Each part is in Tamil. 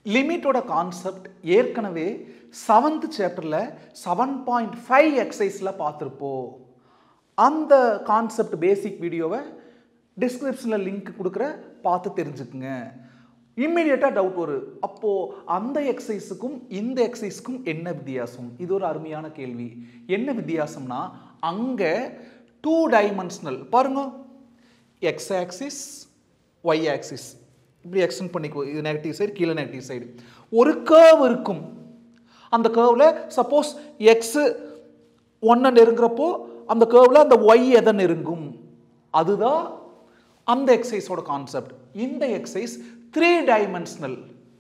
லிமிட்டோட கான்செப்ட் ஏற்கனவே செவன்த் சாப்டரில் செவன் பாயிண்ட் ஃபைவ் எக்ஸசைஸில் பார்த்துருப்போம் அந்த கான்செப்ட் பேசிக் வீடியோவை டிஸ்கிரிப்ஷனில் லிங்க் கொடுக்குற பார்த்து தெரிஞ்சுக்குங்க இம்மிடியட்டாக டவுட் வரும் அப்போது அந்த எக்ஸசைஸுக்கும் இந்த எக்ஸசைஸுக்கும் என்ன வித்தியாசம் இது ஒரு அருமையான கேள்வி என்ன வித்தியாசம்னா அங்கே டூ டைமென்ஷனல் பாருங்க எக்ஸ் ஆக்சிஸ் ஒய் ஆக்சிஸ் இப்படி எக்ஸ்டெண்ட் பண்ணிக்கோ இது நெகட்டிவ் சைடு கீழே நெகட்டிவ் சைடு ஒரு கேர்வ் இருக்கும் அந்த கேர்வில் சப்போஸ் எக்ஸு ஒன்றை நெருங்குறப்போ அந்த கேர்வில் அந்த ஒய் எதை நெருங்கும் அதுதான் அந்த எக்ஸசைஸோட கான்செப்ட் இந்த எக்ஸசைஸ் த்ரீ டைமென்ஷனல்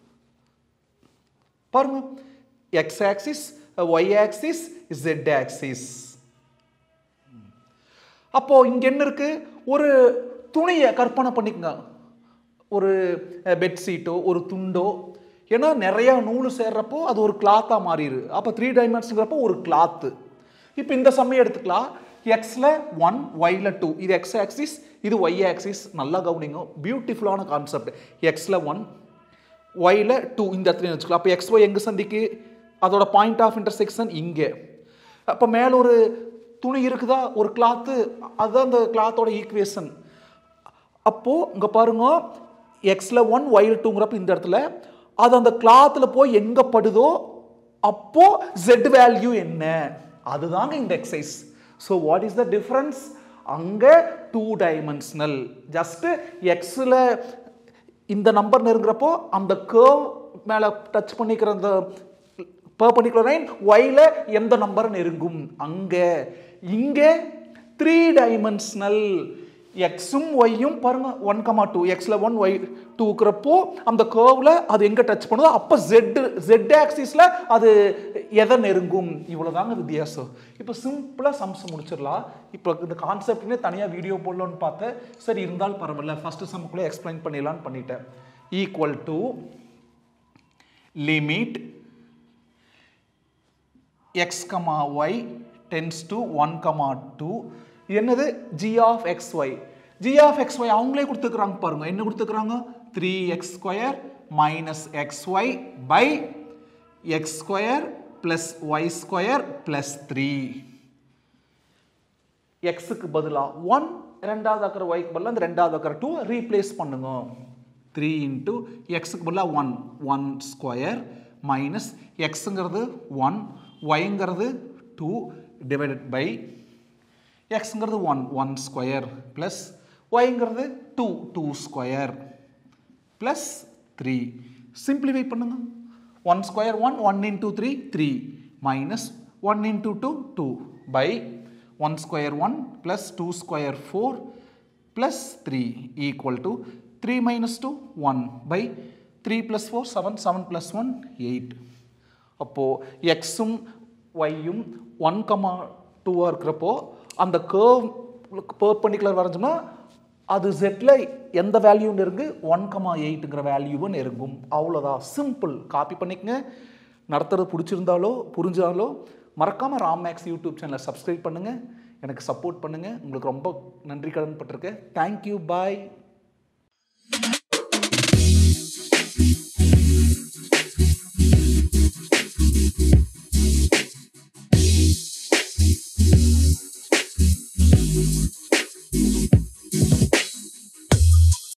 பாருங்க X axis Y axis Z axis அப்போ இங்க என்ன இருக்கு ஒரு துணியை கற்பனை பண்ணிக்கங்க ஒரு பெட்ஷீட்டோ ஒரு துண்டோ ஏன்னா நிறைய நூல் சேர்றப்போ அது ஒரு கிளாத்தாக மாறிடு அப்போ த்ரீ டைமென்ஷனுங்கிறப்போ ஒரு கிளாத்து இப்போ இந்த சமயம் எடுத்துக்கலாம் எக்ஸில் ஒன் ஒய்ல டூ இது எக்ஸ் ஆக்சிஸ் இது ஒய் ஆக்சிஸ் நல்லா கவனிங்க பியூட்டிஃபுல்லான கான்செப்ட் எக்ஸில் ஒன் ஒய்ல டூ இந்த இடத்துல வச்சுக்கலாம் அப்போ எக்ஸ் ஒய் எங்கே சந்திக்கு அதோட பாயிண்ட் ஆஃப் இன்டர்செக்ஷன் இங்கே அப்போ மேலே ஒரு துணி இருக்குதா ஒரு கிளாத்து அதுதான் அந்த கிளாத்தோட ஈக்குவேஷன் அப்போது இங்கே பாருங்க எக்ஸில் ஒன் ஒயில் டூங்கிறப்ப இந்த இடத்துல அது அந்த கிளாத்தில் போய் எங்கே படுதோ அப்போ ஜெட் வேல்யூ என்ன அதுதாங்க இந்த exercise so what is the difference அங்கே டூ டைமென்ஷனல் ஜஸ்ட் எக்ஸில் இந்த நம்பர் நெருங்குறப்போ அந்த கேர்வ் மேலே டச் பண்ணிக்கிற அந்த பர்பண்டிகுலர் லைன் ஒய்ல எந்த நம்பர் நெருங்கும் அங்கே இங்கே த்ரீ டைமென்ஷனல் எக்ஸும் ஒய்யும் பாருங்க ஒன் கமா டூ எக்ஸில் ஒன் ஒய் டூக்கிறப்போ அந்த கேர்வில் அது எங்கே டச் பண்ணுதோ அப்போ ஜெட் ஜெட் ஆக்சிஸில் அது எதை நெருங்கும் இவ்வளோதாங்க வித்தியாசம் இப்போ சிம்பிளாக சம்ஸ் முடிச்சிடலாம் இப்போ இந்த கான்செப்ட்லேயே தனியாக வீடியோ போடலான்னு பார்த்தேன் சரி இருந்தாலும் பரவாயில்ல ஃபஸ்ட்டு சம்முக்குள்ளே எக்ஸ்பிளைன் பண்ணிடலான்னு பண்ணிட்டேன் equal to limit X comma Y tends to one comma two என்னது G of X Y G of X Y அவங்களே கொடுத்துக்கிறாங்க பாருங்க என்ன கொடுத்துக்கிறாங்க three X square minus X Y by X square plus Y square plus three எக்ஸுக்கு பதிலாக ஒன் ரெண்டாவது அக்கறை ஒய்க்கு பதிலாக அந்த ரெண்டாவது அக்கறை டூ ரீப்ளேஸ் பண்ணுங்க த்ரீ இன்ட்டு எக்ஸுக்கு பதிலாக ஒன் ஒன் ஸ்கொயர் மைனஸ் எக்ஸுங்கிறது ஒன் ஒய்ங்கிறது டூ டிவைடட் பை எக்ஸுங்கிறது ஒன் ஒன் ஸ்கொயர் ப்ளஸ் ஒய்ங்கிறது two two square plus three simplify பண்ணுங்க one square one one into three three minus one into two two by one square one plus two square four plus three equal to three minus two one by three plus four seven seven plus one eight அப்போது எக்ஸும் ஒய்யும் ஒன் கமா டூவாக இருக்கிறப்போ அந்த கேர்வ் பர்பண்டிகுலர் வரைஞ்சோம்னா அது ஜெட்டில் எந்த வேல்யூ நெருங்கு ஒன் கமா எயிட்டுங்கிற வேல்யூவை நெருங்கும் அவ்வளோதான் சிம்பிள் காப்பி பண்ணிக்கங்க நடத்துறது பிடிச்சிருந்தாலோ புரிஞ்சாலோ மறக்காமல் ராம் மேக்ஸ் யூடியூப் சேனலை சப்ஸ்கிரைப் பண்ணுங்கள் எனக்கு சப்போர்ட் பண்ணுங்கள் உங்களுக்கு ரொம்ப நன்றி கடன் பட்டிருக்கேன் தேங்க்யூ பாய்